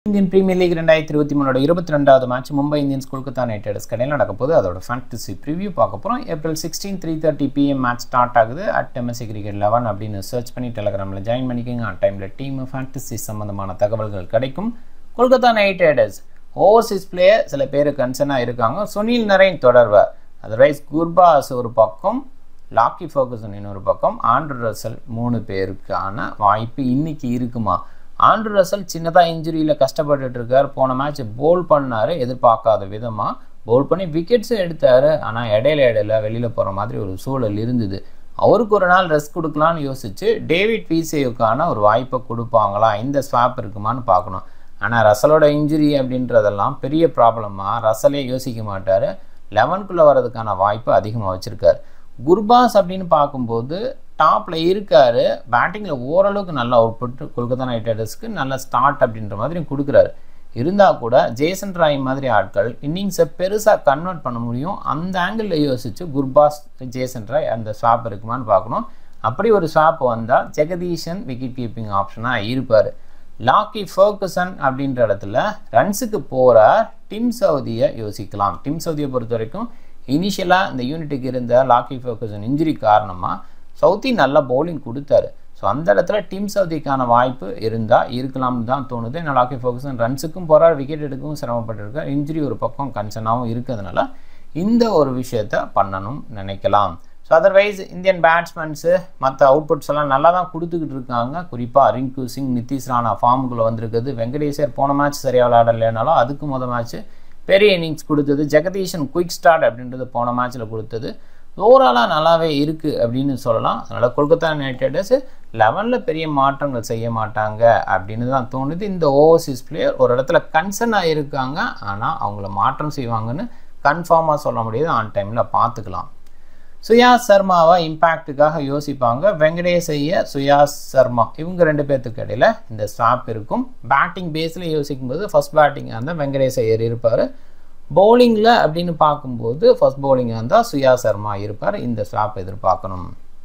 Indian premier league ரெண்டாயிரத்தி இருபத்தி மூணோட இருபத்தி ரெண்டாவது match Mumbai Indians Kolkata Knight Riders கடையில் நடக்க போது அதோட ஃபேண்டசி ப்ரிவியூ பார்க்க போகிறோம் April sixteen three thirty PM match start ஆகுது அட் எம்எஸ்சி கிரிக்கெட் லெவன் அப்படின்னு சர்ச் பண்ணி டெலகிராமில் ஜாயின் பண்ணிக்கோங்க ஆன் டைமில் டீம் ஃபேண்டசி சம்மந்தமான தகவல்கள் கிடைக்கும் Kolkata Knight Riders overseas player சில பேர் கன்சர்னாக இருக்காங்க சுனில் நரேன் தொடர்வார் அதர்வைஸ் குர்பாஸ் ஒரு பக்கம் லாக்கி ஃபோகசன் இன்னொரு பக்கம் ஆண்ட்ரு ரசல் மூணு பேருக்கான வாய்ப்பு இன்னைக்கு இருக்குமா ஆண்ட்ரு ரசல் சின்னதாக இன்ஜுரியில் கஷ்டப்பட்டுட்டு இருக்கார் போன மேட்ச் போல் பண்ணார் எதிர்பார்க்காத விதமாக போல் பண்ணி விக்கெட்ஸும் எடுத்தார் ஆனால் இடையில இடையில வெளியில் போகிற மாதிரி ஒரு சூழல் இருந்தது அவருக்கு ஒரு நாள் ரெஸ்ட் கொடுக்கலான்னு யோசிச்சு டேவிட் பிசேவுக்கான ஒரு வாய்ப்பை கொடுப்பாங்களா இந்த ஸ்வாப் இருக்குமான்னு பார்க்கணும் ஆனால் ரசலோட இன்ஜுரி அப்படின்றதெல்லாம் பெரிய ப்ராப்ளமாக ரசலே யோசிக்க மாட்டார் லெவன்குள்ளே வர்றதுக்கான வாய்ப்பு அதிகமாக வச்சுருக்கார் குர்பாஸ் அப்படின்னு பார்க்கும்போது டாப்பில் இருக்கார் பேட்டிங்கில் ஓரளவுக்கு நல்ல அவுட்புட் கொல்கத்தா நைட் ரைடர்ஸ்க்கு நல்ல ஸ்டார்ட் அப்படின்ற மாதிரி கொடுக்குறாரு இருந்தால் கூட ஜேசன் ராய் மாதிரி ஆட்கள் இன்னிங்ஸை பெருசாக கன்வெர்ட் பண்ண முடியும் அந்த ஆங்கிளில் யோசித்து குர்பாஸ் ஜேசன் ராய் அந்த ஸ்வாப் இருக்குமான்னு பார்க்கணும் அப்படி ஒரு ஸ்வாப் வந்தால் ஜெகதீஷன் விக்கெட் கீப்பிங் ஆப்ஷனாக இருப்பார் லாக்கி ஃபோக்கசன் அப்படின்ற இடத்துல ரன்ஸுக்கு போகிற டிம் சவுதியை யோசிக்கலாம் டிம் சவுதியை பொறுத்த வரைக்கும் இனிஷியலாக இந்த யூனிட்டுக்கு இருந்த லாக்கி ஃபோக்கசன் இன்ஜுரி காரணமாக சவுதி நல்ல பவுலிங் கொடுத்தாரு ஸோ அந்த இடத்துல டீம் சவுதிக்கான வாய்ப்பு இருந்தால் இருக்கலாம்னு தான் தோணுது ஏன்னா லாக்கி ஃபோக்கசன் ரன்ஸுக்கும் போகிறார் விக்கெட் எடுக்கவும் சிரமப்பட்டிருக்கார் இன்ஜுரி ஒரு பக்கம் கன்சர்னாகவும் இருக்கிறதுனால இந்த ஒரு விஷயத்த பண்ணணும் நினைக்கலாம் ஸோ அதர்வைஸ் இந்தியன் பேட்ஸ்மேன்ஸு மற்ற அவுட்புட்ஸ் எல்லாம் நல்லா தான் கொடுத்துக்கிட்டு இருக்காங்க குறிப்பாக ரிங்கு சிங் நிதிஷ் ராணா ஃபார்முக்குள்ளே வந்திருக்குது வெங்கடேசர் போன மேட்ச் சரியாக விளையாடலைனாலும் அதுக்கு மொதல் மேட்ச் பெரிய இன்னிங்ஸ் கொடுத்தது ஜெகதீஷன் குயிக் ஸ்டார்ட் அப்படின்றது போன மேட்ச்சில் கொடுத்தது ஓவராலாக நல்லாவே இருக்குது அப்படின்னு சொல்லலாம் அதனால் கொல்கத்தா நைட் ரைடர்ஸ் லெவனில் பெரிய மாற்றங்கள் செய்ய மாட்டாங்க அப்படின்னு தான் தோணுது இந்த ஓவர்சீஸ் பிளேயர் ஒரு இடத்துல கன்சர்னாக இருக்காங்க ஆனால் அவங்கள மாற்றம் செய்வாங்கன்னு கன்ஃபார்மாக சொல்ல முடியாது ஆன் டைமில் பார்த்துக்கலாம் சுயாஸ் சர்மாவை இம்பேக்ட்டுக்காக யோசிப்பாங்க வெங்கடேஷ் ஐயர் சுயாஸ் சர்மா இவங்க ரெண்டு பேர்த்துக்கு இடையில் இந்த ஸ்வாப் இருக்கும் பேட்டிங் பேஸில் யோசிக்கும்போது ஃபஸ்ட் பேட்டிங் அந்த வெங்கடேஷ் ஐயர் இருப்பார் பவுலிங்கில் அப்படின்னு பார்க்கும்போது ஃபர்ஸ்ட் பவுலிங் இருந்தால் சுயா சர்மா இருப்பார் இந்த ஸ்வாப் எதிர்பார்க்கணும்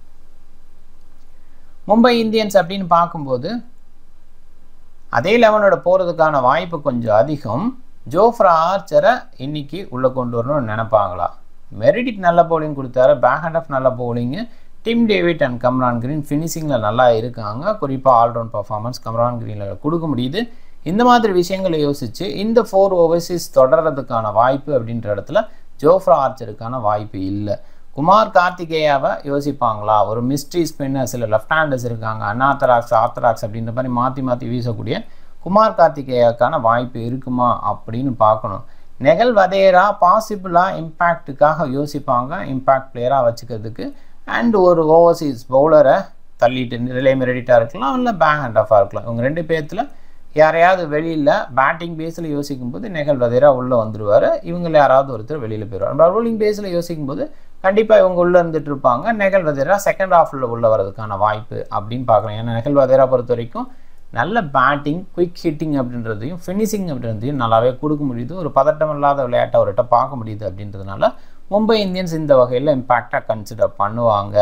மும்பை இந்தியன்ஸ் அப்படின்னு பார்க்கும்போது அதே லெவனோட போகிறதுக்கான வாய்ப்பு கொஞ்சம் அதிகம் ஜோஃப்ரா ஆர்ச்சரை இன்னைக்கு உள்ளே கொண்டு வரணும்னு நினைப்பாங்களா மெரிடிட் நல்ல பவுலிங் கொடுத்தாரு பேக் ஹேண்ட் ஆஃப் நல்ல bowling Tim David and Cameron Green ஃபினிஷிங்கில் நல்லா இருக்காங்க குறிப்பாக ஆல்ரவுண்ட் பர்ஃபார்மன்ஸ் கம்ரான் கிரீனில் கொடுக்க முடியுது இந்த மாதிரி விஷயங்களை யோசித்து இந்த ஃபோர் ஓவர்சீஸ் தொடர்றதுக்கான வாய்ப்பு அப்படின்ற இடத்துல ஜோஃப்ரா ஆர்ச்சருக்கான வாய்ப்பு இல்லை குமார் கார்த்திகேயாவை யோசிப்பாங்களா ஒரு மிஸ்ட்ரி ஸ்பின்னர் சில லெஃப்ட் ஹேண்டர்ஸ் இருக்காங்க அனாத்தராக்ஸ் ஆர்த்தராக்ஸ் அப்படின்ற மாதிரி மாற்றி மாற்றி வீசக்கூடிய குமார் கார்த்திகேயாவுக்கான வாய்ப்பு இருக்குமா அப்படின்னு பார்க்கணும் நெகல் வதேரா பாசிபிளாக இம்பேக்ட்டுக்காக யோசிப்பாங்க இம்பேக்ட் பிளேயராக வச்சுக்கிறதுக்கு அண்ட் ஒரு ஓவர்சீஸ் பவுலரை தள்ளிட்டு ரிலே மெரிடிட்டாக இருக்கலாம் இல்லை பேக் ஹேண்ட் ஆஃபாக இருக்கலாம் இவங்க ரெண்டு பேர்த்தில் யாரையாவது வெளியில் பேட்டிங் பேஸில் யோசிக்கும் போது நெகல் வதேரா உள்ளே வந்துடுவார் இவங்கள யாராவது ஒருத்தர் வெளியில் போயிடுவார் பவுலிங் பேஸில் யோசிக்கும் போது கண்டிப்பாக இவங்க உள்ளே இருந்துட்டு இருப்பாங்க நெகல் வதேரா செகண்ட் ஹாஃபில் உள்ள வரதுக்கான வாய்ப்பு அப்படின்னு பார்க்கலாம் ஏன்னா நெகல் வதேரா பொறுத்த வரைக்கும் நல்ல பேட்டிங் குயிக் ஹிட்டிங் அப்படின்றதையும் ஃபினிஷிங் அப்படின்றதையும் நல்லாவே கொடுக்க முடியுது ஒரு பதட்டம் இல்லாத விளையாட்டை அவர்கிட்ட பார்க்க முடியுது அப்படின்றதுனால மும்பை இந்தியன்ஸ் இந்த வகையில் இம்பேக்டாக கன்சிடர் பண்ணுவாங்க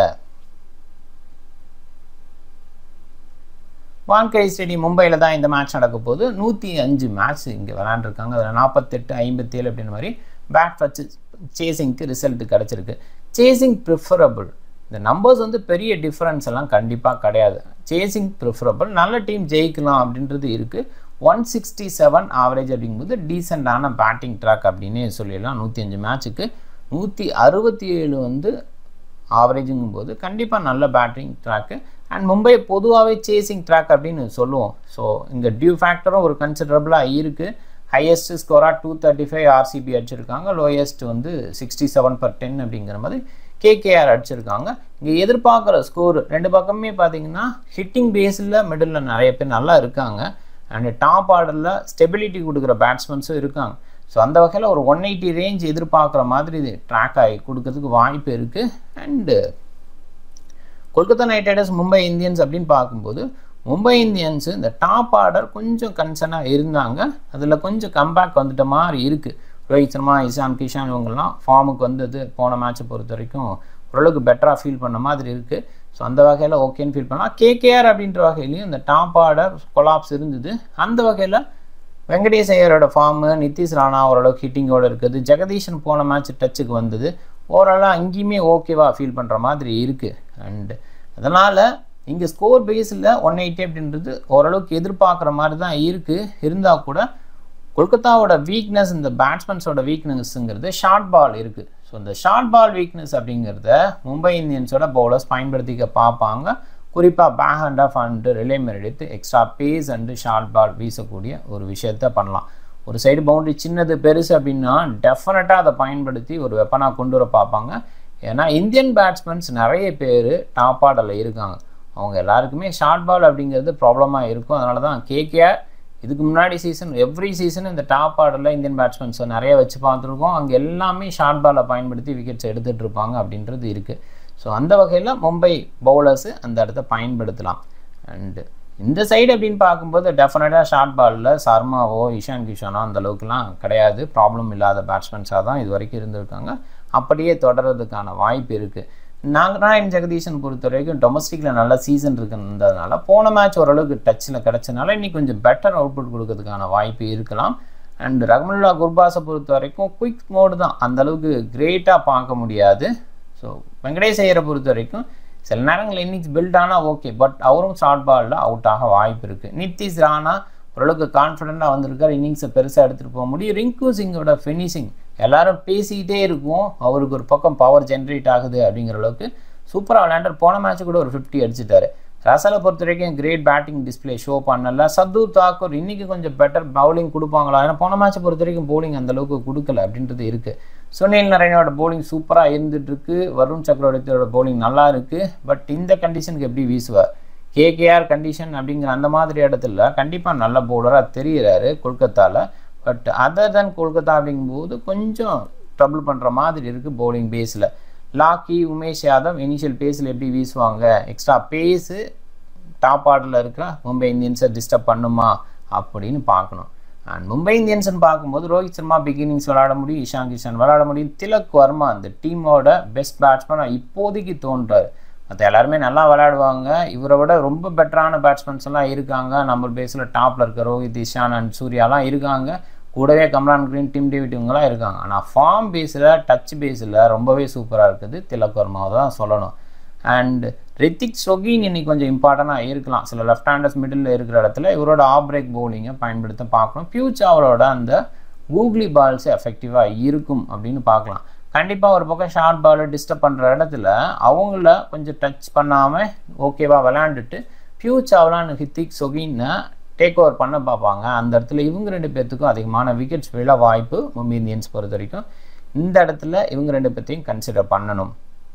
வான்கடை ஸ்டேடியம் மும்பையில் தான் இந்த மேட்ச் நடக்க போது நூற்றி அஞ்சு மேட்ச் இங்கே விளாண்டுருக்காங்க அதில் நாற்பத்தெட்டு ஐம்பத்தேழு அப்படின்ற மாதிரி பேட் வச்சு சேசிங்க்கு ரிசல்ட் கிடச்சிருக்கு சேசிங் ப்ரிஃபரபிள் இந்த நம்பர்ஸ் வந்து பெரிய டிஃப்ரென்ஸ் எல்லாம் கண்டிப்பாக கிடையாது சேசிங் ப்ரிஃபரபிள் நல்ல டீம் ஜெயிக்கலாம் அப்படின்றது இருக்குது ஒன் சிக்ஸ்டி செவன் ஆவரேஜ் அப்படிங்கும்போது டீசெண்டான பேட்டிங் ட்ராக் அப்படின்னே சொல்லிடலாம் நூற்றி அஞ்சு மேட்ச்சுக்கு நூற்றி அறுபத்தி ஏழு வந்து ஆவரேஜுங்கும் போது கண்டிப்பாக நல்ல பேட்டிங் ட்ராக்கு அண்ட் மும்பை பொதுவாகவே சேசிங் ட்ராக் அப்படின்னு சொல்லுவோம் ஸோ இங்கே டியூ ஃபேக்டரும் ஒரு கன்சிடரபிளாக இருக்குது ஹையஸ்ட் ஸ்கோராக டூ தேர்ட்டி ஃபைவ் ஆர்சிபி அடிச்சிருக்காங்க லோயஸ்ட் வந்து சிக்ஸ்டி செவன் பர் டென் அப்படிங்கிற மாதிரி கேகேஆர் அடிச்சிருக்காங்க இங்கே எதிர்பார்க்குற ஸ்கோர் ரெண்டு பக்கமே பார்த்தீங்கன்னா ஹிட்டிங் பேஸில் மிடில் நிறைய பேர் நல்லா இருக்காங்க அண்ட் டாப் ஆர்டரில் ஸ்டெபிலிட்டி கொடுக்குற பேட்ஸ்மேன்ஸும் இருக்காங்க ஸோ அந்த வகையில் ஒரு ஒன் எயிட்டி ரேஞ்ச் எதிர்பார்க்குற மாதிரி இது ட்ராக் ஆகி கொடுக்கறதுக்கு வாய்ப்பு இருக்குது and Kolkata Knight Riders Mumbai Indians அப்படின்னு பார்க்கும்போது மும்பை இந்தியன்ஸு இந்த டாப் ஆர்டர் கொஞ்சம் கன்சர்னாக இருந்தாங்க அதில் கொஞ்சம் கம்பேக் வந்துட்ட மாதிரி இருக்குது ரோஹித் சர்மா இஷான் கிஷான் இவங்கெல்லாம் ஃபார்முக்கு வந்தது போன மேட்சை பொறுத்த வரைக்கும் ஓரளவுக்கு பெட்டராக ஃபீல் பண்ண மாதிரி இருக்குது ஸோ அந்த வகையில் ஓகேன்னு ஃபீல் பண்ணலாம் கேகேஆர் அப்படின்ற வகையிலையும் இந்த டாப் ஆர்டர் கொலாப்ஸ் இருந்தது அந்த வகையில் வெங்கடேஷ் ஐயரோட ஃபார்மு நிதிஷ் ராணா ஓரளவுக்கு ஹிட்டிங்கோடு இருக்குது ஜெகதீஷன் போன மேட்ச் டச்சுக்கு வந்தது ஓவராலாக அங்கேயுமே ஓகேவா ஃபீல் பண்ணுற மாதிரி இருக்குது அண்டு அதனால் இங்கே ஸ்கோர் பேஸில் ஒன் எயிட்டி அப்படின்றது ஓரளவுக்கு எதிர்பார்க்குற மாதிரி தான் இருக்குது இருந்தால் கூட கொல்கத்தாவோட வீக்னஸ் இந்த பேட்ஸ்மேன்ஸோட வீக்னஸ்ங்கிறது ஷார்ட் பால் இருக்குது ஸோ இந்த ஷார்ட் பால் வீக்னஸ் அப்படிங்கிறத மும்பை இந்தியன்ஸோட பவுலர்ஸ் பயன்படுத்திக்க பார்ப்பாங்க குறிப்பாக Behrendorff and Riley எடுத்து extra pace and short ball வீசக்கூடிய ஒரு விஷயத்த பண்ணலாம் ஒரு சைடு பவுண்டரி சின்னது பெருசு அப்படின்னா டெஃபினட்டாக அதை பயன்படுத்தி ஒரு வெப்பனாக கொண்டு வர பார்ப்பாங்க ஏன்னா இந்தியன் பேட்ஸ்மேன்ஸ் நிறைய பேர் டாப் ஆர்டரில் இருக்காங்க அவங்க எல்லாருக்குமே ஷார்ட் பால் அப்படிங்கிறது ப்ராப்ளமாக இருக்கும் அதனால தான் கேகேஆர் இதுக்கு முன்னாடி சீசன் எவ்ரி சீசன் இந்த டாப் ஆர்டரில் இந்தியன் பேட்ஸ்மேன்ஸை நிறைய வச்சு பார்த்துருக்கோம் அங்கே எல்லாமே ஷார்ட் பாலை பயன்படுத்தி விக்கெட்ஸ் எடுத்துகிட்டு இருப்பாங்க அப்படின்றது இருக்குது ஸோ அந்த வகையில் மும்பை பவுலர்ஸு அந்த இடத்த பயன்படுத்தலாம் அண்டு இந்த சைடு அப்படின்னு பார்க்கும்போது டெஃபினட்டாக ஷார்ட் பாலில் சர்மாவோ இஷான் கிஷானோ அந்த அளவுக்குலாம் கிடையாது ப்ராப்ளம் இல்லாத பேட்ஸ்மேன்ஸாக தான் இது வரைக்கும் இருந்திருக்காங்க அப்படியே தொடர்றதுக்கான வாய்ப்பு இருக்குது நாகராயன் ஜெகதீஷன் பொறுத்த வரைக்கும் டொமஸ்டிக்கில் நல்ல சீசன் இருக்குன்றதுனால போன மேட்ச் ஓரளவுக்கு டச்சில் கிடச்சனால இன்னைக்கு கொஞ்சம் பெட்டர் அவுட்புட் கொடுக்கறதுக்கான வாய்ப்பு இருக்கலாம் அண்ட் ரஹமுல்லா குர்பாஸை பொறுத்த வரைக்கும் குயிக் மோடு தான் அந்தளவுக்கு கிரேட்டாக பார்க்க முடியாது ஸோ வெங்கடேஷ் ஐயரை பொறுத்த வரைக்கும் சில நேரங்களில் இன்னிங்ஸ் பில்ட் ஆனால் ஓகே பட் அவரும் ஷார்ட் பாலில் அவுட் ஆக வாய்ப்பு இருக்குது நித்திஷ் ராணா ஓரளவுக்கு கான்ஃபிடென்ட்டாக வந்திருக்கார் இன்னிங்ஸை பெருசாக எடுத்துகிட்டு போக முடியும் ரிங்கு சிங்கோட ஃபினிஷிங் எல்லாரும் பேசிக்கிட்டே இருக்கும் அவருக்கு ஒரு பக்கம் பவர் ஜென்ரேட் ஆகுது அப்படிங்கிற அளவுக்கு சூப்பராக விளையாண்டார் போன மேட்ச் கூட ஒரு ஃபிஃப்டி அடிச்சிட்டாரு ரசலை பொறுத்த வரைக்கும் கிரேட் பேட்டிங் டிஸ்பிளே ஷோ பண்ணல சத்தூர் தாக்கூர் இன்னைக்கு கொஞ்சம் பெட்டர் பவுலிங் கொடுப்பாங்களா ஏன்னா போன மேட்சை பொறுத்த வரைக்கும் போலிங் அந்த அளவுக்கு கொடுக்கல அப்படின்றது இருக்குது சுனில் நரேனோட போலிங் சூப்பராக இருந்துட்டு இருக்கு வருண் சக்கரவர்த்தியோட போலிங் நல்லா இருக்குது பட் இந்த கண்டிஷனுக்கு எப்படி வீசுவார் கேகேஆர் கண்டிஷன் அப்படிங்கிற அந்த மாதிரி இடத்துல கண்டிப்பாக நல்ல பவுலராக தெரிகிறாரு கொல்கத்தாவில் பட் அதர் தென் கொல்கத்தா அப்படிங்கும்போது கொஞ்சம் ட்ரபிள் பண்ணுற மாதிரி இருக்குது பவுலிங் பேஸில் லாக்கி உமேஷ் யாதவ் இனிஷியல் பேஸில் எப்படி வீசுவாங்க எக்ஸ்ட்ரா பேஸு டாப் ஆர்டரில் இருக்கிற மும்பை இந்தியன்ஸை டிஸ்டர்ப் பண்ணுமா அப்படின்னு பார்க்கணும் அண்ட் மும்பை இந்தியன்ஸ்னு பார்க்கும்போது ரோஹித் சர்மா பிகினிங்ஸ் விளாட முடியும் இஷான் கிஷன் விளாட முடியும் திலக் வர்மா அந்த டீமோட பெஸ்ட் பேட்ஸ்மேனாக இப்போதைக்கு தோன்றார் மற்ற எல்லாருமே நல்லா விளையாடுவாங்க இவரை விட ரொம்ப பெட்டரான பேட்ஸ்மேன்ஸ் எல்லாம் இருக்காங்க நம்ம பேஸில் டாப்பில் இருக்க ரோஹித் இஷான் அண்ட் சூர்யாலாம் இருக்காங்க கூடவே கம்ரான் கிரீன் டிம் டேவிட் இவங்கெல்லாம் இருக்காங்க ஆனால் ஃபார்ம் பேஸில் டச் பேஸில் ரொம்பவே சூப்பராக இருக்குது திலக் வர்மாவை தான் சொல்லணும் அண்ட் ரித்திக் சொகின் இன்னைக்கு கொஞ்சம் இம்பார்ட்டண்ட்டாக இருக்கலாம் சில லெஃப்ட் ஹேண்டர்ஸ் மிடில் இருக்கிற இடத்துல இவரோட ஆஃப் பிரேக் பவுலிங்கை பயன்படுத்த பார்க்கணும் பியூச் அவரோட அந்த கூகுளி பால்ஸ் எஃபெக்டிவாக இருக்கும் அப்படின்னு பார்க்கலாம் கண்டிப்பாக ஒரு பக்கம் ஷார்ட் பால் டிஸ்டர்ப் பண்ணுற இடத்துல அவங்கள கொஞ்சம் டச் பண்ணாமல் ஓகேவா விளையாண்டுட்டு பியூ சாவ்லான் ஹித்திக் சொகின்னு டேக் ஓவர் பண்ண பார்ப்பாங்க அந்த இடத்துல இவங்க ரெண்டு பேர்த்துக்கும் அதிகமான விக்கெட்ஸ் விழ வாய்ப்பு மும்பை இந்தியன்ஸ் பொறுத்த வரைக்கும் இந்த இடத்துல இவங்க ரெண்டு பேர்த்தையும் கன்சிடர் பண்ணணும்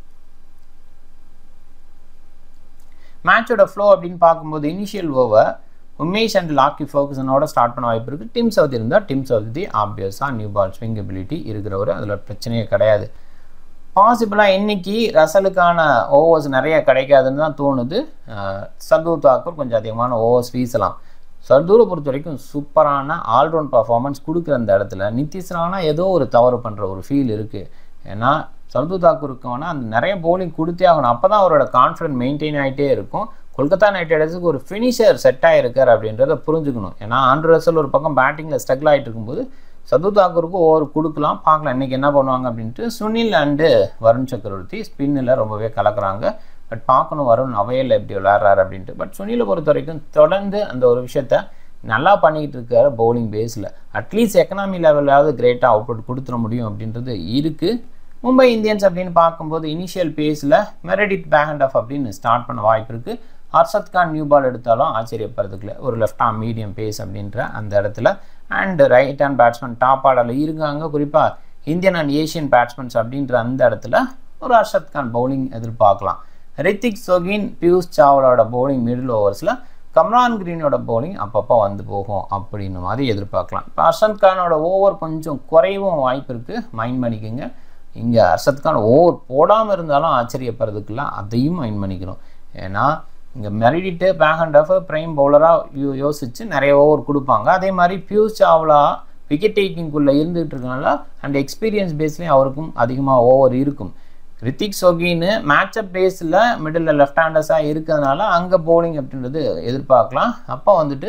மேட்சோட ஃப்ளோ அப்படின்னு பார்க்கும்போது initial over Umesh and Lockie ஃபோகஸனோட ஸ்டார்ட் பண்ண வாய்ப்பு இருக்குது டிம் சவுதி இருந்தால் டிம் சவுதி ஆப்வியஸாக நியூ பால் ஸ்விங் எபிலிட்டி இருக்கிறவர் அதில் பிரச்சனையே கிடையாது பாசிபிளாக இன்னைக்கு ரசலுக்கான ஓவர்ஸ் நிறைய கிடைக்காதுன்னு தான் தோணுது சர்தூர் தாக்கூர் கொஞ்சம் அதிகமான ஓவர்ஸ் வீசலாம் சர்தூரை பொறுத்த வரைக்கும் சூப்பரான ஆல்ரவுண்ட் பர்ஃபார்மன்ஸ் கொடுக்குற அந்த இடத்துல நிதிஷ் ராணா ஏதோ ஒரு தவறு பண்ணுற ஒரு ஃபீல் இருக்குது ஏன்னா சர்தூர் தாக்கூருக்கு வேணால் அந்த நிறைய போலிங் கொடுத்தே ஆகணும் அப்போ தான் அவரோட கான்ஃபிடன்ட் மெயின்டைன் ஆகிட்டே இருக்கும் கொல்கத்தா நைட் ரைடர்ஸுக்கு ஒரு ஃபினிஷர் செட் ஆகிருக்கார் அப்படின்றத புரிஞ்சுக்கணும் ஏன்னா ஆண்ட்ரு ரசல் ஒரு பக்கம் பேட்டிங்கில் ஸ்ட்ரகிள் ஆகிட்டு இருக்கும்போது சது தாக்கூருக்கு ஓவர் கொடுக்கலாம் பார்க்கலாம் இன்றைக்கி என்ன பண்ணுவாங்க அப்படின்ட்டு சுனில் அண்டு வருண் சக்கரவர்த்தி ஸ்பின்னில் ரொம்பவே கலக்குறாங்க பட் பார்க்கணும் வருண் அவையில் எப்படி விளையாடுறாரு அப்படின்ட்டு பட் சுனிலை பொறுத்த வரைக்கும் தொடர்ந்து அந்த ஒரு விஷயத்த நல்லா பண்ணிக்கிட்டு இருக்காரு பவுலிங் பேஸில் அட்லீஸ்ட் எக்கனாமி லெவலாவது கிரேட்டாக அவுட்புட் கொடுத்துட முடியும் அப்படின்றது இருக்குது மும்பை இந்தியன்ஸ் அப்படின்னு பார்க்கும்போது இனிஷியல் பேஸில் மெரடிட் பேக் அண்ட் ஆஃப் அப்படின்னு ஸ்டார்ட் பண்ண வாய்ப்பு இருக்குது ஹர்ஷத் கான் நியூ பால் எடுத்தாலும் ஆச்சரியப்படுறதுக்குல ஒரு லெஃப்ட் ஆம் மீடியம் பேஸ் அப்படின்ற அந்த இடத்துல and right hand batsman top ஆர்டரில் இருக்காங்க குறிப்பாக இந்தியன் அண்ட் ஏஷியன் பேட்ஸ்மேன்ஸ் அப்படின்ற அந்த இடத்துல ஒரு ஹர்ஷத் கான் பவுலிங் எதிர்பார்க்கலாம் ரித்திக் சொகின் பியூஷ் சாவ்லாவோட பவுலிங் மிடில் ஓவர்ஸில் கம்ரான் கிரீனோட பவுலிங் அப்பப்போ வந்து போகும் அப்படின்னு மாதிரி எதிர்பார்க்கலாம் இப்போ ஹர்ஷத் கானோட ஓவர் கொஞ்சம் குறைவும் வாய்ப்பு இருக்குது மைண்ட் பண்ணிக்கோங்க இங்கே ஹர்ஷத் கான் ஓவர் போடாமல் இருந்தாலும் ஆச்சரியப்படுறதுக்குள்ள அதையும் மைண்ட் பண்ணிக்கணும் ஏன்னா இங்கே Meredith Behrendorff prime பவுலராக யோ யோசித்து நிறைய ஓவர் கொடுப்பாங்க அதே மாதிரி பியூஷ் சாவ்லா விக்கெட் டேக்கிங்குள்ளே இருந்துகிட்டு இருக்கனால அண்ட் எக்ஸ்பீரியன்ஸ் பேஸ்லேயும் அவருக்கும் அதிகமாக ஓவர் இருக்கும் ரித்திக் சொகின்னு மேட்சப் பேஸில் மிடில் லெஃப்ட் ஹேண்டர்ஸாக இருக்கிறதுனால அங்கே பவுலிங் அப்படின்றது எதிர்பார்க்கலாம் அப்போ வந்துட்டு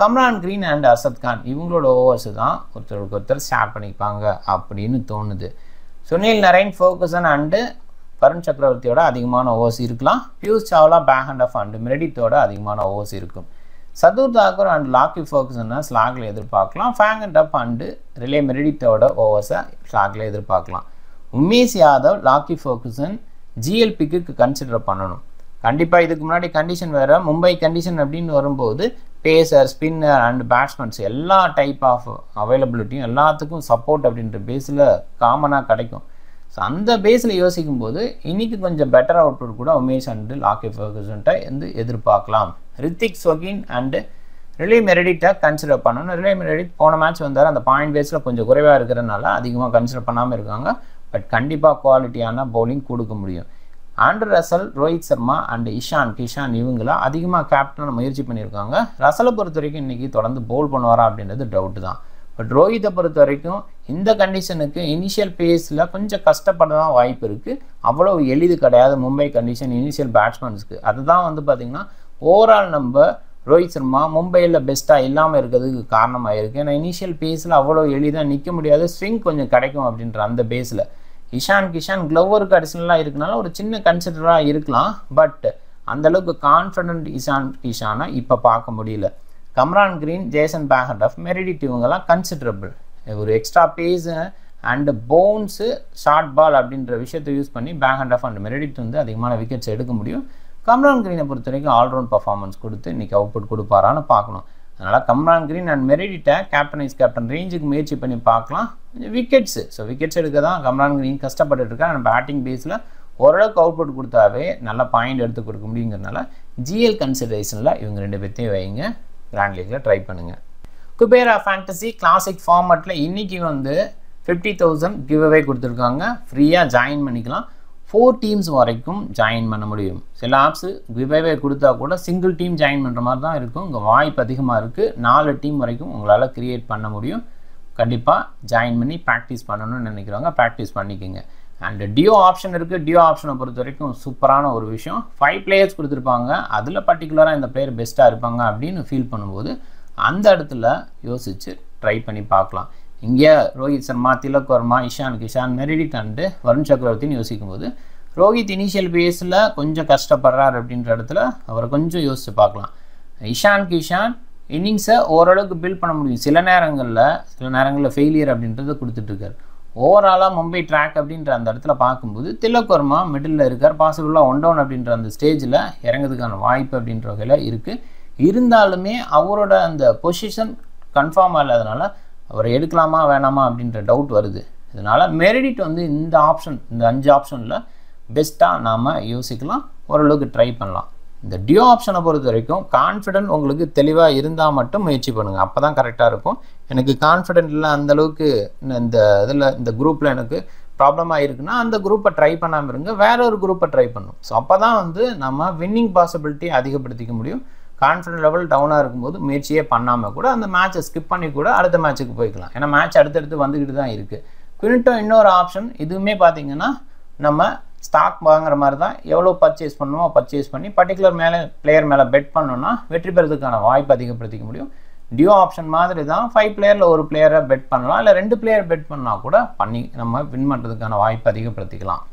கம்ரான் கிரீன் அண்ட் அசத் கான் இவங்களோட ஓவர்ஸ் தான் ஒருத்தருக்கு ஒருத்தர் ஷேர் பண்ணிப்பாங்க அப்படின்னு தோணுது சுனில் நரேன் ஃபோகசன் அண்டு வருண் சக்கரவர்த்தியோட அதிகமான ஓவர்ஸ் இருக்கலாம் Piyush Chawla Behrendorff and மெரிடித்தோட அதிகமான ஓவர்ஸ் இருக்கும் சதுர் தாக்கூர் அண்ட் லாக்கி ஃபோகசனை ஸ்லாகில் எதிர்பார்க்கலாம் Behrendorff and Riley மெரிடித்தோட ஓவர்ஸை ஸ்லாகில் எதிர்பார்க்கலாம் உமேஷ் யாதவ் லாக்கி ஃபோகசன் ஜிஎல்பிக்கு கன்சிடர் பண்ணணும் கண்டிப்பாக இதுக்கு முன்னாடி கண்டிஷன் வேறு மும்பை கண்டிஷன் அப்படின்னு வரும்போது பேசர் ஸ்பின்னர் அண்ட் பேட்ஸ்மேன்ஸ் எல்லா டைப் ஆஃப் அவைலபிலிட்டியும் எல்லாத்துக்கும் சப்போர்ட் அப்படின்ற பேஸில் காமனாக கிடைக்கும் ஸோ அந்த பேஸில் யோசிக்கும் போது இன்றைக்கி கொஞ்சம் பெட்டர் அவுட்புட் கூட உமேஷ் அண்டு லாக்கி ஃபர்கசன்ட்டை வந்து எதிர்பார்க்கலாம் ரித்திக் சொகின் அண்டு ரிலே மெரிடிட்டை கன்சிடர் பண்ணணும் ரிலே மெரிடிட் போன மேட்ச் வந்தார் அந்த பாயிண்ட் பேஸில் கொஞ்சம் குறைவாக இருக்கிறதுனால அதிகமாக கன்சிடர் பண்ணாமல் இருக்காங்க பட் கண்டிப்பாக குவாலிட்டியான பவுலிங் கொடுக்க முடியும் Andre Russell Rohit Sharma and Ishan Kishan இவங்களாம் அதிகமாக கேப்டனை முயற்சி பண்ணியிருக்காங்க ரசலை பொறுத்த வரைக்கும் இன்றைக்கி தொடர்ந்து பவுல் பண்ணுவாரா அப்படின்றது டவுட்டு தான் பட் ரோஹித்தை பொறுத்த வரைக்கும் இந்த கண்டிஷனுக்கு இனிஷியல் பேஸில் கொஞ்சம் கஷ்டப்பட தான் வாய்ப்பு இருக்குது அவ்வளோ எளிது கிடையாது மும்பை கண்டிஷன் இனிஷியல் பேட்ஸ்மேன்ஸ்க்கு அதுதான் வந்து பார்த்திங்கன்னா ஓவரால் நம்ம ரோஹித் சர்மா மும்பையில் பெஸ்ட்டாக இல்லாமல் இருக்கிறதுக்கு காரணமாக இருக்குது ஏன்னா இனிஷியல் பேஸில் அவ்வளோ எளிதாக நிற்க முடியாது ஸ்விங் கொஞ்சம் கிடைக்கும் அப்படின்ற அந்த பேஸில் இஷான் கிஷான் க்ளோவருக்கு அடிஷனலாக இருக்கனால ஒரு சின்ன கன்சிடராக இருக்கலாம் பட் அந்தளவுக்கு கான்ஃபிடென்ட் இஷான் கிஷானை இப்போ பார்க்க முடியல Cameron Green Jason Behrendorff Meredith இவங்கெல்லாம் கன்சிடரபிள் ஒரு extra pace and bounce short ball அப்படின்ற விஷயத்தை யூஸ் பண்ணி பேஹண்ட் ஆஃப் அண்ட் மெரிடிட் வந்து அதிகமான விக்கெட்ஸ் எடுக்க முடியும் கம்ரான் கிரீனை பொறுத்த வரைக்கும் ஆல்ரவுண்ட் பர்ஃபார்மன்ஸ் கொடுத்து இன்றைக்கி அவுட்புட் கொடுப்பாரான்னு பார்க்கணும் அதனால் கம்ரான் கிரீன் அண்ட் மெரிடிட்டை கேப்டன் வைஸ் கேப்டன் ரேஞ்சுக்கு முயற்சி பண்ணி பார்க்கலாம் விக்கெட்ஸு ஸோ விக்கெட்ஸ் எடுக்க தான் கம்ரான் கிரீன் கஷ்டப்பட்டு இருக்கா அண்ட் பேட்டிங் பேஸில் ஓரளவுக்கு அவுட்புட் கொடுத்தாவே நல்ல பாயிண்ட் எடுத்து கொடுக்க முடியுங்கிறதுனால ஜிஎல் கன்சிடரேஷனில் இவங்க ரெண்டு பேர்த்தையும் வைங்க கிராண்ட் லீக்கில் ட்ரை பண்ணுங்கள் குபேரா ஃபேண்டசி கிளாசிக் ஃபார்மட்டில் இன்றைக்கி வந்து ஃபிஃப்டி தௌசண்ட் கிவ் அவே கொடுத்துருக்காங்க ஃப்ரீயாக ஜாயின் பண்ணிக்கலாம் ஃபோர் டீம்ஸ் வரைக்கும் ஜாயின் பண்ண முடியும் சில ஆப்ஸு கிவ்அவே கொடுத்தா கூட சிங்கிள் டீம் ஜாயின் பண்ணுற மாதிரி தான் இருக்கும் உங்கள் வாய்ப்பு அதிகமாக இருக்குது நாலு டீம் வரைக்கும் உங்களால் க்ரியேட் பண்ண முடியும் கண்டிப்பாக ஜாயின் பண்ணி ப்ராக்டிஸ் பண்ணணும்னு நினைக்கிறவங்க ப்ராக்டிஸ் பண்ணிக்கோங்க அண்ட் டியோ ஆப்ஷன் இருக்குது டியோ ஆப்ஷனை பொறுத்த வரைக்கும் சூப்பரான ஒரு விஷயம் ஃபைவ் பிளேயர்ஸ் கொடுத்துருப்பாங்க அதில் பர்டிகுலராக இந்த பிளேயர் பெஸ்ட்டாக இருப்பாங்க அப்படின்னு ஃபீல் பண்ணும்போது அந்த இடத்துல யோசித்து ட்ரை பண்ணி பார்க்கலாம் இங்கே ரோஹித் சர்மா திலக் வர்மா இஷான் கிஷான் மெரிடிட் அண்டு வருண் சக்கரவர்த்தின்னு யோசிக்கும் போது ரோஹித் இனிஷியல் பேஸில் கொஞ்சம் கஷ்டப்படுறார் அப்படின்ற இடத்துல அவரை கொஞ்சம் யோசித்து பார்க்கலாம் இஷான் கிஷான் இன்னிங்ஸை ஓரளவுக்கு பில்ட் பண்ண முடியும் சில நேரங்களில் சில நேரங்களில் ஃபெயிலியர் அப்படின்றத கொடுத்துட்ருக்காரு ஓவராலாக மும்பை ட்ராக் அப்படின்ற அந்த இடத்துல பார்க்கும்போது திலக் வர்மா மிடில் இருக்கார் பாசிபிளாக ஒன் டவுன் அப்படின்ற அந்த ஸ்டேஜில் இறங்குறதுக்கான வாய்ப்பு அப்படின்ற வகையில் இருக்குது இருந்தாலுமே அவரோட அந்த பொசிஷன் கன்ஃபார்ம் இல்லாதனால அவரை எடுக்கலாமா வேணாமா அப்படின்ற டவுட் வருது இதனால் மெரிடிட் வந்து இந்த ஆப்ஷன் இந்த அஞ்சு ஆப்ஷனில் பெஸ்ட்டாக நாம் யோசிக்கலாம் ஓரளவுக்கு ட்ரை பண்ணலாம் இந்த டியோ ஆப்ஷனை பொறுத்த வரைக்கும் கான்ஃபிடென்ட் உங்களுக்கு தெளிவாக இருந்தால் மட்டும் முயற்சி பண்ணுங்கள் அப்போ தான் கரெக்டாக இருக்கும் எனக்கு கான்ஃபிடென்ட் இல்லை அந்தளவுக்கு இந்த இதில் இந்த குரூப்பில் எனக்கு ப்ராப்ளமாக இருக்குன்னா அந்த குரூப்பை ட்ரை பண்ணாமல் இருங்க வேற ஒரு குரூப்பை ட்ரை பண்ணும் ஸோ அப்போ தான் வந்து நம்ம வின்னிங் பாசிபிலிட்டி அதிகப்படுத்திக்க முடியும் கான்ஃபிடன்ட் லெவல் டவுனாக இருக்கும்போது முயற்சியே பண்ணாமல் கூட அந்த மேட்சை ஸ்கிப் பண்ணி கூட அடுத்த மேட்ச்சுக்கு போய்க்கலாம் ஏன்னா மேட்ச் அடுத்தடுத்து வந்துக்கிட்டு தான் இருக்குது குவிண்டோ இன்னொரு ஆப்ஷன் இதுவுமே பார்த்தீங்கன்னா நம்ம ஸ்டாக் வாங்குற மாதிரி தான் எவ்வளோ பர்ச்சேஸ் பண்ணுமோ பர்ச்சேஸ் பண்ணி பர்டிகுலர் மேலே பிளேயர் மேலே பெட் பண்ணோன்னா வெற்றி பெறதுக்கான வாய்ப்பு அதிகப்படுத்திக்க முடியும் டியோ ஆப்ஷன் மாதிரி தான் ஃபைவ் பிளேயரில் ஒரு பிளேயரை பெட் பண்ணலாம் இல்லை ரெண்டு பிளேயர் பெட் பண்ணால் கூட பண்ணி நம்ம வின் பண்ணுறதுக்கான வாய்ப்பு அதிகப்படுத்திக்கலாம்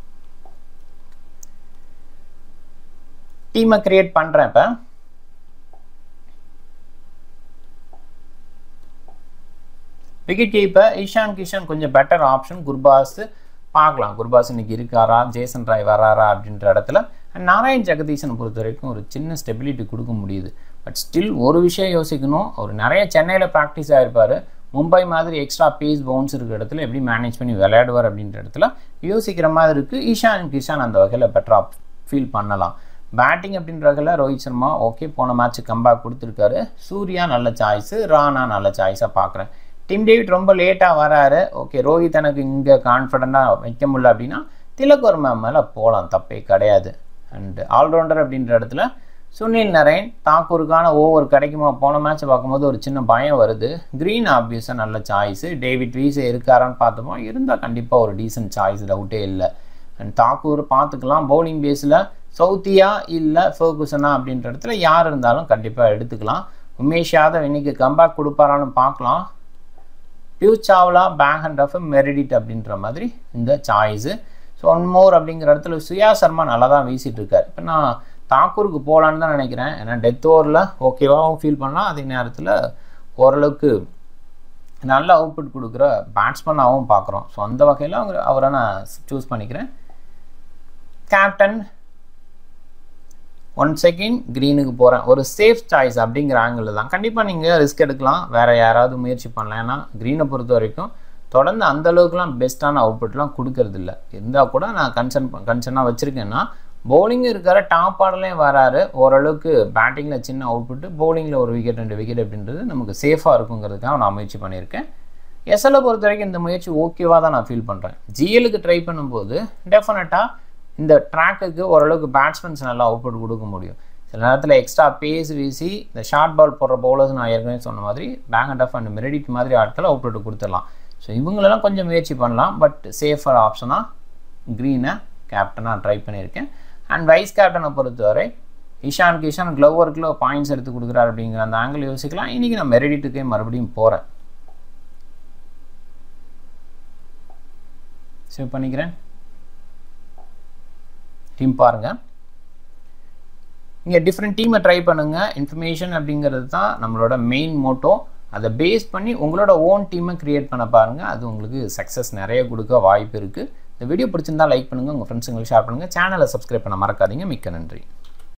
டீமை கிரியேட் பண்ணுறேன் இப்போ விக்கெட் கீப்பர் இஷான் கிஷன் கொஞ்சம் பெட்டர் ஆப்ஷன் குர்பாஸ் பார்க்கலாம் குர்பாஸ் இன்னைக்கு இருக்காரா ஜேசன் ராய் வராரா அப்படின்ற இடத்துல அண்ட் நாராயண் ஜெகதீசன் பொறுத்த வரைக்கும் ஒரு சின்ன ஸ்டெபிலிட்டி கொடுக்க முடியுது பட் ஸ்டில் ஒரு விஷயம் யோசிக்கணும் அவர் நிறைய சென்னையில் ப்ராக்டிஸ் ஆகிருப்பார் மும்பை மாதிரி எக்ஸ்ட்ரா பேஸ் பவுன்ஸ் இருக்கிற இடத்துல எப்படி மேனேஜ் பண்ணி விளையாடுவார் அப்படின்ற இடத்துல யோசிக்கிற மாதிரி இருக்குது ஈஷான் கிஷான் அந்த வகையில் பெட்டராக ஃபீல் பண்ணலாம் பேட்டிங் அப்படின்ற வகையில் ரோஹித் சர்மா ஓகே போன மேட்ச்சு கம்பேக் கொடுத்துருக்காரு சூர்யா நல்ல சாய்ஸு ராணா நல்ல சாய்ஸாக பார்க்குறேன் டிம் டேவிட் ரொம்ப லேட்டாக வராரு ஓகே ரோஹித் எனக்கு இங்கே கான்ஃபிடண்ட்டாக வைக்க முடியல அப்படின்னா திலக் வர்மா மேலே போகலாம் தப்பே கிடையாது அண்டு ஆல்ரவுண்டர் அப்படின்ற இடத்துல சுனில் நரேன் தாக்கூருக்கான ஓவர் கிடைக்குமா போன மேட்ச்சை பார்க்கும்போது ஒரு சின்ன பயம் வருது க்ரீன் ஆப்வியஸாக நல்ல சாய்ஸு டேவிட் வீஸே இருக்காரான்னு பார்த்தோமோ இருந்தால் கண்டிப்பாக ஒரு டீசென்ட் சாய்ஸ் டவுட்டே இல்லை அண்ட் தாக்கூர் பார்த்துக்கலாம் பவுலிங் பேஸில் சவுத்தியா இல்லை ஃபோகுசனா அப்படின்ற இடத்துல யார் இருந்தாலும் கண்டிப்பாக எடுத்துக்கலாம் உமேஷ் யாதவ் இன்னைக்கு கம்பேக் கொடுப்பாரான்னு பார்க்கலாம் Piyush Chawla Behrendorff Meredith அப்படின்ற மாதிரி இந்த சாய்ஸு ஸோ ஒன் மோர் அப்படிங்கிற இடத்துல சுயா சர்மா நல்லா தான் வீசிட்டு இருக்காரு இப்போ நான் தாக்கூருக்கு போகலான்னு தான் நினைக்கிறேன் ஏன்னா டெத் ஓவரில் ஓகேவாகவும் ஃபீல் பண்ணலாம் அதே நேரத்தில் ஓரளவுக்கு நல்ல அவுட்புட் கொடுக்குற பேட்ஸ்மேனாகவும் பார்க்குறோம் ஸோ அந்த வகையில் அவங்க அவரை நான் சூஸ் பண்ணிக்கிறேன் கேப்டன் ஒன் செகண்ட் க்ரீனுக்கு போகிறேன் ஒரு சேஃப் சாய்ஸ் அப்படிங்கிற ஆங்கிள் தான் கண்டிப்பாக நீங்கள் ரிஸ்க் எடுக்கலாம் வேறு யாராவது முயற்சி பண்ணலாம் ஏன்னா க்ரீனை பொறுத்த வரைக்கும் தொடர்ந்து அந்த அளவுக்குலாம் பெஸ்ட்டான அவுட்புட்லாம் கொடுக்கறதில்ல இருந்தால் கூட நான் கன்சர்ன் கன்சர்னாக வச்சுருக்கேன்னா பவுலிங் இருக்கிற டாப் ஆர்டர்லேயும் வராரு ஓரளவுக்கு பேட்டிங்கில் சின்ன அவுட்புட்டு பவுலிங்கில் ஒரு விக்கெட் ரெண்டு விக்கெட் அப்படின்றது நமக்கு சேஃபாக இருக்குங்கிறதுக்காக நான் முயற்சி பண்ணியிருக்கேன் எஸ்எல்லை பொறுத்த வரைக்கும் இந்த முயற்சி ஓகேவாக தான் நான் ஃபீல் பண்ணுறேன் ஜிஎலுக்கு ட்ரை பண்ணும்போது டெஃபினட்டாக இந்த ட்ராக்குக்கு ஓரளவுக்கு பேட்ஸ்மேன்ஸ் நல்லா அவுட்புட் கொடுக்க முடியும் சில நேரத்தில் எக்ஸ்ட்ரா பேஸ் வீசி இந்த ஷார்ட் பால் போடுற பவுலர்ஸ் நான் ஏற்கனவே சொன்ன மாதிரி Behrendorff and Meredith மாதிரி ஆட்கள் அவுட்புட் கொடுத்துடலாம் ஸோ இவங்களெல்லாம் கொஞ்சம் முயற்சி பண்ணலாம் பட் சேஃபர் ஆப்ஷனாக க்ரீனை கேப்டனாக ட்ரை பண்ணியிருக்கேன் அண்ட் வைஸ் கேப்டனை பொறுத்தவரை இஷான் கிஷான் க்ளவ் ஒர்க்கில் பாயிண்ட்ஸ் எடுத்து கொடுக்குறாரு அப்படிங்கிற அந்த ஆங்கிள் யோசிக்கலாம் இன்றைக்கி நான் மெரிடிட்டுக்கே மறுபடியும் போகிறேன் சேவ் பண்ணிக்கிறேன் டீம் பாருங்கள் இங்கே டிஃப்ரெண்ட் டீமை ட்ரை பண்ணுங்கள் இன்ஃபர்மேஷன் அப்படிங்கிறது தான் நம்மளோட மெயின் மோட்டோ அதை பேஸ் பண்ணி உங்களோட ஓன் டீமை க்ரியேட் பண்ண பாருங்கள் அது உங்களுக்கு சக்ஸஸ் நிறைய கொடுக்க வாய்ப்பு இருக்குது இந்த வீடியோ பிடிச்சிருந்தா லைக் பண்ணுங்கள் உங்கள் ஃப்ரெண்ட்ஸுங்களுக்கு ஷேர் பண்ணுங்கள் சேனலை சப்ஸ்கிரைப் பண்ண மறக்காதீங்க மிக்க நன்றி